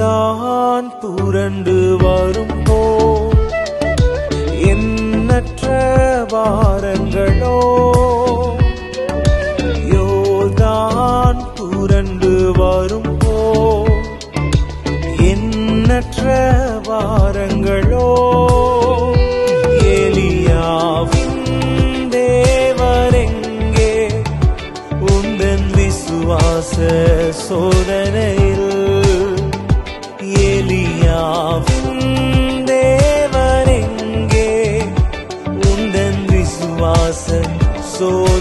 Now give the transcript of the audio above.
யோர்தான் புரண்டு வரும் போல் எண்ணற்ற வாரங்களோ யோர்தான் புரண்டு வரும் போல் எண்ணற்ற வாரங்களோ எலியாவின் தேவரெங்கே உந்தன் விசுவாச சோதனையில் எலியாவின் தேவரெங்கே உந்தன் விசுவாச சோதனையில்